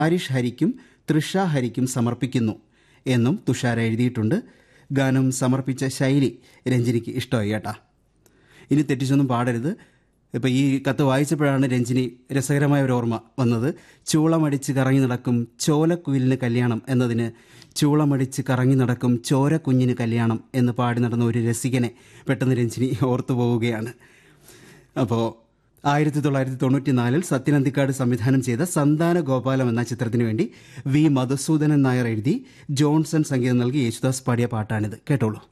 ഹരിഷ് ഹരിക്കും തൃഷ ഹരിക്കും സമർപ്പിക്കുന്നു എന്നും തുഷാര എഴുതിയിട്ടുണ്ട് ഗാനം സമർപ്പിച്ച ശൈലി രഞ്ജിനിക്ക് ഇഷ്ടമായി കേട്ടാ ഇനി തെറ്റിച്ചൊന്നും പാടരുത് ഇപ്പം ഈ കത്ത് വായിച്ചപ്പോഴാണ് രഞ്ജിനി രസകരമായ ഒരു ഓർമ്മ വന്നത് ചൂളമടിച്ച് കറങ്ങി നടക്കും ചോലക്കുയിലിന് കല്യാണം എന്നതിന് ചൂളമടിച്ച് കറങ്ങി നടക്കും ചോര കുഞ്ഞിന് കല്യാണം എന്ന് പാടി നടന്ന ഒരു രസികനെ പെട്ടെന്ന് രഞ്ജിനി ഓർത്തു പോവുകയാണ് അപ്പോൾ ആയിരത്തി തൊള്ളായിരത്തി തൊണ്ണൂറ്റി നാലിൽ സത്യനന്ദിക്കാട് സംവിധാനം ചെയ്ത സന്താന ഗോപാലം എന്ന ചിത്രത്തിനു വേണ്ടി വി മധുസൂദനൻ നായർ എഴുതി ജോൺസൺ സംഗീതം നൽകി യേശുദാസ് പാടിയ പാട്ടാണിത് കേട്ടോളൂ